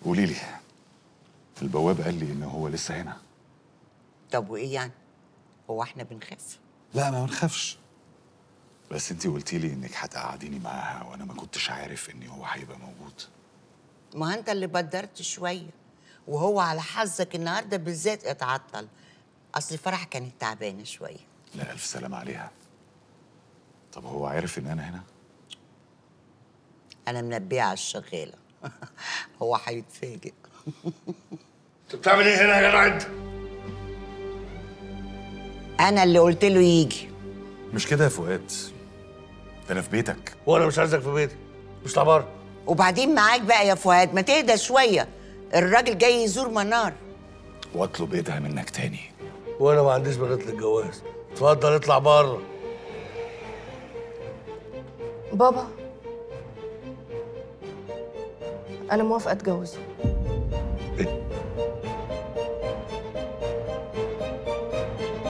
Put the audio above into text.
قولي لي البواب قال لي ان هو لسه هنا طب وايه يعني هو احنا بنخاف لا ما بنخافش بس انت قلتي لي انك هتقعديني معاها وانا ما كنتش عارف ان هو هيبقى موجود ما انت اللي بدرت شويه وهو على حظك النهارده بالذات اتعطل اصل فرح كانت تعبانه شويه لا الف سلام عليها طب هو عارف ان انا هنا انا منبيه على الشغاله هو هيتفاجئ انت بتعمل ايه هنا يا جدع انت؟ انا اللي قلت له يجي مش كده يا فؤاد ده انا في بيتك وانا مش عايزك في بيتي مش بره وبعدين معاك بقى يا فؤاد ما تهدى شويه الراجل جاي يزور منار واطلب ايدها منك تاني وانا ما عنديش بنات للجواز اتفضل اطلع بره بابا انا موافقه اتجوزه